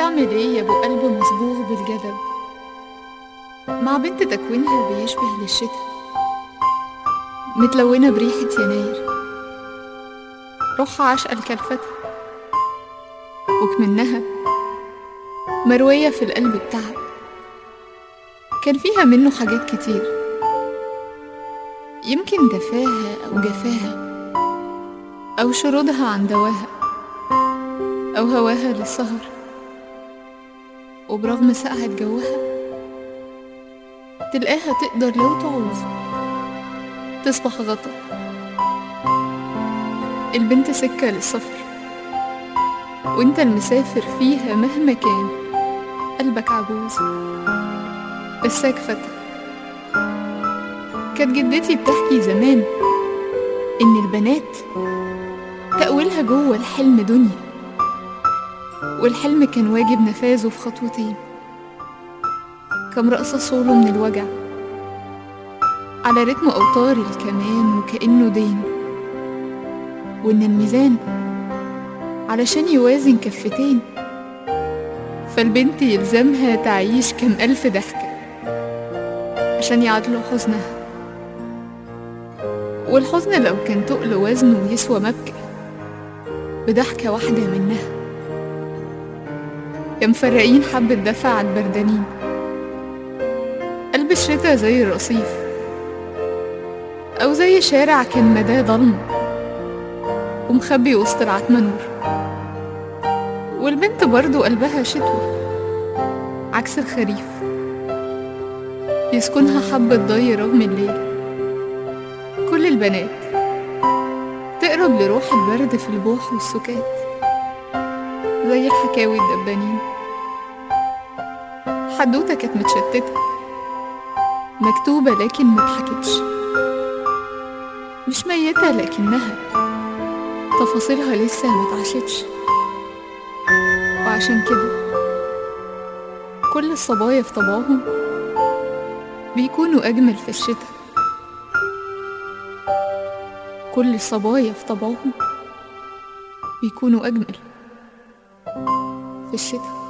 هتعمل ايه يا ابو قلب مصبوغ بالجدب مع بنت تكوينها بيشبه للشتاء متلونة بريحة يناير روحها عشقة لكلفتها وكمنها مروية في القلب بتاعك كان فيها منه حاجات كتير يمكن دفاها أو جفاها أو شرودها عن دواها أو هواها للسهر وبرغم سقعة جوها تلقاها تقدر لو تعوز تصبح غطا البنت سكة للسفر وانت المسافر فيها مهما كان قلبك عجوز بساك فتى كانت جدتي بتحكي زمان إن البنات تأويلها جوه الحلم دنيا والحلم كان واجب نفاذه في خطوتين كم رقصة صوله من الوجع على رتم أوتار الكمان وكأنه دين وإن الميزان علشان يوازن كفتين فالبنت يلزمها تعيش كم ألف ضحكة عشان يعادلوا حزنها والحزن لو كان تقل وزنه يسوى مبكى بضحكة واحدة منها يا مفرقين حبة دفع على البردانين قلب الشتا زي الرصيف أو زي شارع كان مداه ضلمة ومخبي وسط العتمة نور والبنت برضو قلبها شتوى عكس الخريف يسكنها حبة ضي رغم الليل كل البنات تقرب لروح البرد في البوح والسكات زي الحكاوي الدبانين حدوتة كانت متشتتة مكتوبة لكن مضحكتش مش ميتة لكنها تفاصيلها لسه متعشتش وعشان كده كل الصبايا في طبعهم بيكونوا أجمل في الشتاء كل الصبايا في طبعهم بيكونوا أجمل في الشتاء